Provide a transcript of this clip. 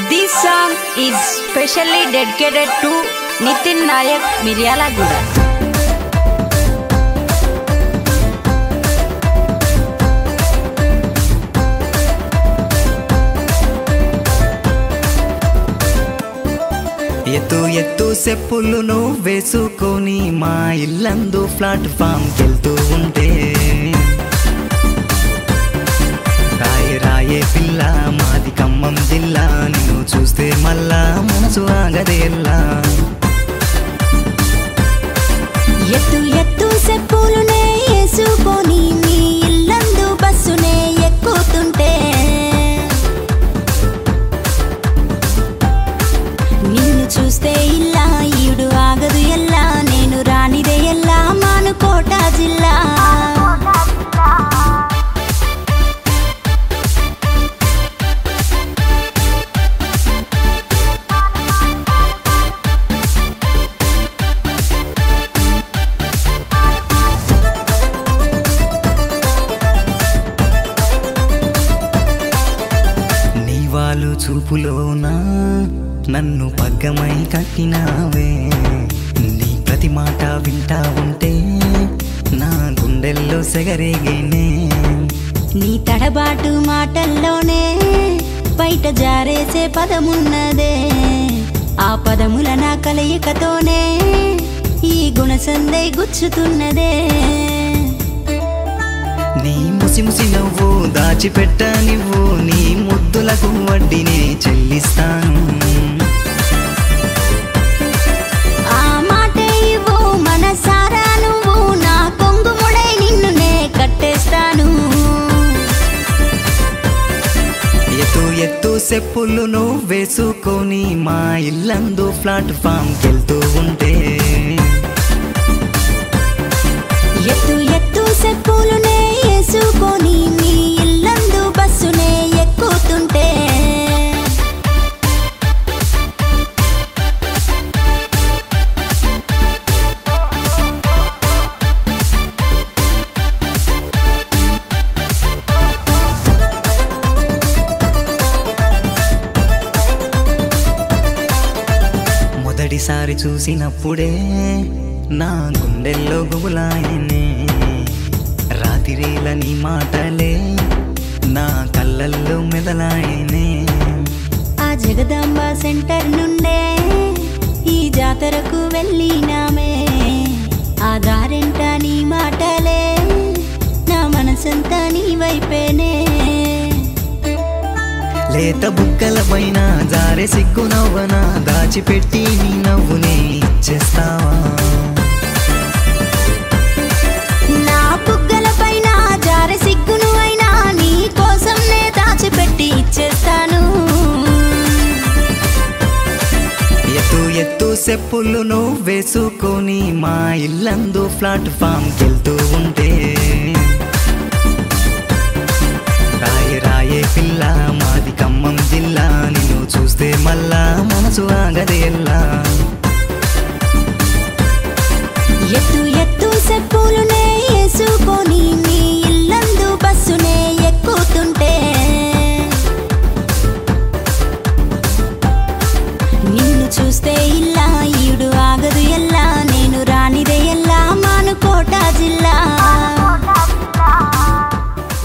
This song is specially dedicated to Nitin Nayak Miryalaguda. ఎత్తు ఎత్తు చెప్పులు నువ్వు వేసుకొని మా ఇల్లందు ప్లాట్ఫామ్ కెళ్తూ ఉంటే రాయే రాయే పిల్ల మాది ఖమ్మం జిల్లా నిన్ను చూస్తే మళ్ళా మనసు ఆగదేల్లా ఎత్తు ఎత్తు చెప్పులునే వేసుకొని నీ ఇల్లందు బస్సునే ఎక్కుతుంటే నిన్ను చూస్తే ఇల్లా ఈడు ఆగదు ఎల్లా నేను రానిదే ఎల్లా మానుకోట జిల్లా నీ వాళ్ళు చూపులోనా నన్ను పగ్గమై కట్టినావే నీ ప్రతి మాట వింటా ఉంటే నా గుండెల్లో సెగరేగేనే నీ తడబాటు మాటల్లోనే బయట జారేసే పదమున్నదే ఆ పదముల నా కలయికతోనే ఈ గుణసందే గుచ్చుతున్నదే నీ ముసి ముసి నవ్వు దాచిపెట్ట నువ్వు నీ ముద్దులకు వడ్డీనే చెల్లిస్తాను ఆ మాటే ఇవ్వు మనసారా నువ్వు నా కొంగు ముడై నిన్ను నే కట్టేస్తాను ఎత్తు ఎత్తు చెప్పులు నువ్వు వేసుకొని మా ఇల్లందు ప్లాట్ఫామ్ కెళ్తూ ఉంటే ఎత్తు ఎత్తు చెప్పులునే వేసుకొని నీ ఇల్లందు బస్సునే ఎక్కుతుంటే మొదటిసారి చూసినప్పుడే నా గుండెల్లో గుబులాయనే రాతిరేల నీ మాటలే నా కళ్ళల్లో మెదలాయనే ఆ జగదాంబ సెంటర్ నుండే ఈ జాతరకు వెళ్ళినామే ఆ దారెంట నీ మాటలే నా మనసంతా నీ వైపేనే లేత బుక్కల పైన జారె సిగ్గు నవ్వన దాచిపెట్టి నీ నవ్వునే ఇచ్చేస్తావా నా బుగ్గల పైన జార సిగ్గును అయినా నీ కోసం నే దాచిపెట్టి ఇచ్చేస్తాను ఎత్తు ఎత్తు చెప్పులు నువ్వు వేసుకొని మా ఇల్లందు ప్లాట్ఫామ్ కెళ్తూ ఉంటే